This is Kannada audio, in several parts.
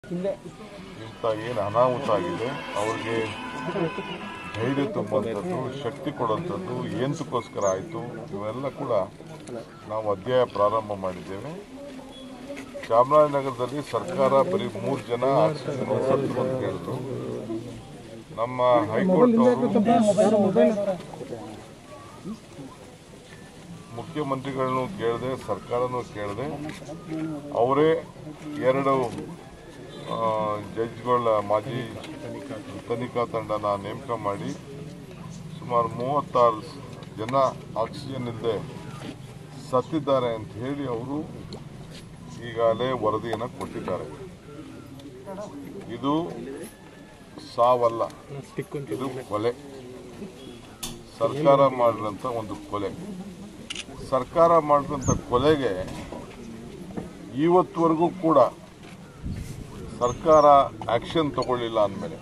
ಇಂಥ ಏನು ಅನಾಹುತ ಆಗಿದೆ ಅವ್ರಿಗೆ ಧೈರ್ಯ ತುಂಬುವಂಥದ್ದು ಶಕ್ತಿ ಕೊಡುವಂಥದ್ದು ಏನಕ್ಕೋಸ್ಕರ ಆಯಿತು ಇವೆಲ್ಲ ಕೂಡ ನಾವು ಅಧ್ಯಾಯ ಪ್ರಾರಂಭ ಮಾಡಿದ್ದೇವೆ ಚಾಮರಾಜನಗರದಲ್ಲಿ ಸರ್ಕಾರ ಬರೀ ಮೂರು ಜನ ಆಕ್ಸಿಜನ್ ಸತ್ತು ಅಂತ ಹೇಳಿದ್ರು ನಮ್ಮ ಹೈಕೋರ್ಟ್ ಅವರು ಮುಖ್ಯಮಂತ್ರಿಗಳನ್ನು ಕೇಳಿದೆ ಸರ್ಕಾರನೂ ಕೇಳಿದೆ ಅವರೇ ಎರಡು ಆ, ಜಡ್ಜ್ಗಳ ಮಾಜಿ ತನಿಖಾ ತಂಡನ ನೇಮಕ ಮಾಡಿ ಸುಮಾರು ಮೂವತ್ತಾರು ಜನ ಆಕ್ಸಿಜನ್ ಇಲ್ಲದೆ ಸತ್ತಿದ್ದಾರೆ ಅಂತ ಹೇಳಿ ಅವರು ಈಗಾಗಲೇ ವರದಿಯನ್ನು ಕೊಟ್ಟಿದ್ದಾರೆ ಇದು ಸಾವಲ್ಲ ಇದು ಕೊಲೆ ಸರ್ಕಾರ ಮಾಡಿದಂಥ ಒಂದು ಕೊಲೆ ಸರ್ಕಾರ ಮಾಡಿದಂಥ ಕೊಲೆಗೆ ಇವತ್ತುವರೆಗೂ ಕೂಡ ಸರ್ಕಾರ ಆಕ್ಷನ್ ತಗೊಳ್ಳಿಲ್ಲ ಅಂದಮೇಲೆ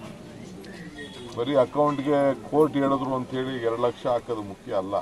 ಬರೀ ಅಕೌಂಟ್ಗೆ ಕೋರ್ಟ್ ಹೇಳಿದ್ರು ಅಂತೇಳಿ ಎರಡು ಲಕ್ಷ ಹಾಕೋದು ಮುಖ್ಯ ಅಲ್ಲ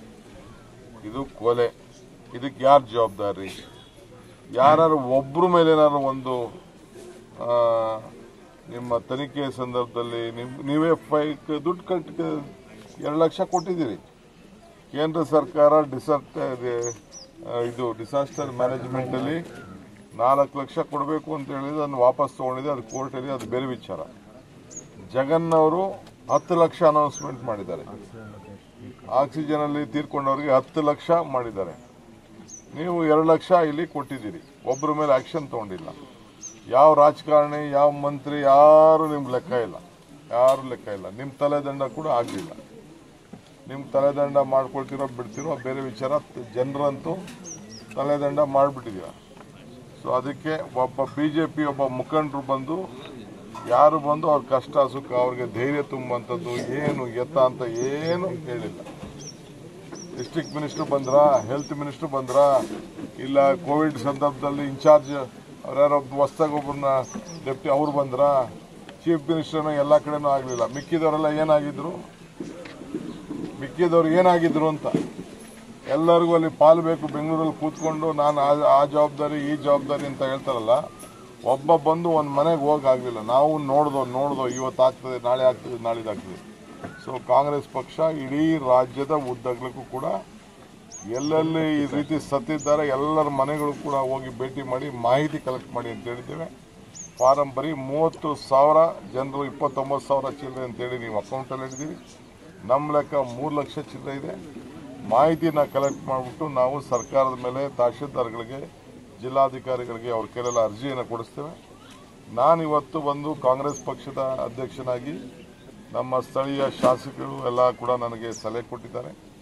ಇದು ಕೊಲೆ ಇದಕ್ಕೆ ಯಾರು ಜವಾಬ್ದಾರಿ ಯಾರು ಒಬ್ಬರ ಮೇಲೆ ಏನಾದ್ರು ಒಂದು ಆ, ನಿಮ್ಮ ತನಿಖೆ ಸಂದರ್ಭದಲ್ಲಿ ನಿಮ್ ನೀವೇ ಫೈ ದುಡ್ಡು ಕಟ್ ಎರಡು ಲಕ್ಷ ಕೊಟ್ಟಿದ್ದೀರಿ ಕೇಂದ್ರ ಸರ್ಕಾರ ಡಿಸಾಸ್ಟ್ ಇದು ಡಿಸಾಸ್ಟರ್ ಮ್ಯಾನೇಜ್ಮೆಂಟಲ್ಲಿ ನಾಲ್ಕು ಲಕ್ಷ ಕೊಡಬೇಕು ಅಂತ ಹೇಳಿದ್ರೆ ಅದನ್ನು ವಾಪಸ್ ತೊಗೊಂಡಿದೆ ಅದು ಕೋರ್ಟಲ್ಲಿ ಅದು ಬೇರೆ ವಿಚಾರ ಜಗನ್ ಅವರು ಹತ್ತು ಲಕ್ಷ ಅನೌನ್ಸ್ಮೆಂಟ್ ಮಾಡಿದ್ದಾರೆ ಆಕ್ಸಿಜನ್ ಅಲ್ಲಿ ತೀರ್ಕೊಂಡವ್ರಿಗೆ ಹತ್ತು ಲಕ್ಷ ಮಾಡಿದ್ದಾರೆ ನೀವು ಎರಡು ಲಕ್ಷ ಇಲ್ಲಿ ಕೊಟ್ಟಿದ್ದೀರಿ ಒಬ್ಬರ ಮೇಲೆ ಆಕ್ಷನ್ ತಗೊಂಡಿಲ್ಲ ಯಾವ ರಾಜಕಾರಣಿ ಯಾವ ಮಂತ್ರಿ ಯಾರು ನಿಮ್ಗೆ ಲೆಕ್ಕ ಇಲ್ಲ ಯಾರು ಲೆಕ್ಕ ಇಲ್ಲ ನಿಮ್ಮ ತಲೆದಂಡ ಕೂಡ ಆಗಲಿಲ್ಲ ನಿಮ್ಮ ತಲೆದಂಡ ಮಾಡ್ಕೊಳ್ತಿರೋ ಬಿಡ್ತಿರೋ ಬೇರೆ ವಿಚಾರ ಜನರಂತೂ ತಲೆದಂಡ ಮಾಡಿಬಿಟ್ಟಿದ್ದೀರ ಸೊ ಅದಕ್ಕೆ ಒಬ್ಬ ಬಿ ಜೆ ಪಿ ಒಬ್ಬ ಮುಖಂಡರು ಬಂದು ಯಾರು ಬಂದು ಅವ್ರ ಕಷ್ಟ ಸುಖ ಅವ್ರಿಗೆ ಧೈರ್ಯ ತುಂಬುವಂಥದ್ದು ಏನು ಎತ್ತ ಅಂತ ಏನು ಹೇಳಿಲ್ಲ ಡಿಸ್ಟ್ರಿಕ್ಟ್ ಮಿನಿಸ್ಟರ್ ಬಂದ್ರಾ ಹೆಲ್ತ್ ಮಿನಿಸ್ಟರ್ ಬಂದ್ರಾ ಇಲ್ಲ ಕೋವಿಡ್ ಸಂದರ್ಭದಲ್ಲಿ ಇನ್ಚಾರ್ಜ್ ಅವ್ರ್ಯಾರೋ ಹೊಸ್ದಾಗಿ ಒಬ್ಬರನ್ನ ಡೆಪ್ಟಿ ಅವ್ರು ಬಂದ್ರಾ ಚೀಫ್ ಮಿನಿಸ್ಟರ್ನ ಎಲ್ಲ ಕಡೆನೂ ಆಗಲಿಲ್ಲ ಮಿಕ್ಕಿದವರೆಲ್ಲ ಏನಾಗಿದ್ರು ಮಿಕ್ಕಿದವ್ರು ಏನಾಗಿದ್ರು ಅಂತ ಎಲ್ಲರಿಗೂ ಅಲ್ಲಿ ಪಾಲು ಬೇಕು ಬೆಂಗಳೂರಲ್ಲಿ ಕೂತ್ಕೊಂಡು ನಾನು ಆ- ಆ ಜವಾಬ್ದಾರಿ ಈ ಜವಾಬ್ದಾರಿ ಅಂತ ಹೇಳ್ತಾರಲ್ಲ ಒಬ್ಬ ಬಂದು ಒಂದು ಮನೆಗೆ ಹೋಗಕ್ಕಾಗಲಿಲ್ಲ ನಾವು ನೋಡ್ದೋ ನೋಡ್ದೋ ಇವತ್ತು ಆಗ್ತದೆ ನಾಳೆ ಆಗ್ತದೆ ನಾಳಿದಾಗ್ತದೆ ಸೊ ಕಾಂಗ್ರೆಸ್ ಪಕ್ಷ ಇಡೀ ರಾಜ್ಯದ ಉದ್ದಗಲಕ್ಕೂ ಕೂಡ ಎಲ್ಲೆಲ್ಲಿ ಈ ರೀತಿ ಸತ್ತಿದ್ದಾರೆ ಎಲ್ಲರ ಮನೆಗಳು ಕೂಡ ಹೋಗಿ ಭೇಟಿ ಮಾಡಿ ಮಾಹಿತಿ ಕಲೆಕ್ಟ್ ಮಾಡಿ ಅಂತ ಹೇಳಿದ್ದೇವೆ ಫಾರಂ ಬರೀ ಮೂವತ್ತು ಸಾವಿರ ಜನರು ಇಪ್ಪತ್ತೊಂಬತ್ತು ಸಾವಿರ ಚಿಲ್ಲರೆ ಅಂತೇಳಿ ನೀವು ಅಕೌಂಟಲ್ಲಿ ಹಿಡಿದೀವಿ ನಮ್ಮ ಲೆಕ್ಕ ಮೂರು ಲಕ್ಷ ಚಿಲ್ಲರೆ ಇದೆ ಮಾಹಿತಿನ ಕಲೆಕ್ಟ್ ಮಾಡಿಬಿಟ್ಟು ನಾವು ಸರ್ಕಾರದ ಮೇಲೆ ತಹಶೀಲ್ದಾರ್ಗಳಿಗೆ ಜಿಲ್ಲಾಧಿಕಾರಿಗಳಿಗೆ ಅವ್ರ ಕೈಲೆಲ್ಲ ಅರ್ಜಿಯನ್ನು ಕೊಡಿಸ್ತೇವೆ ನಾನು ಇವತ್ತು ಬಂದು ಕಾಂಗ್ರೆಸ್ ಪಕ್ಷದ ಅಧ್ಯಕ್ಷನಾಗಿ ನಮ್ಮ ಸ್ಥಳೀಯ ಶಾಸಕರು ಎಲ್ಲ ಕೂಡ ನನಗೆ ಸಲಹೆ ಕೊಟ್ಟಿದ್ದಾರೆ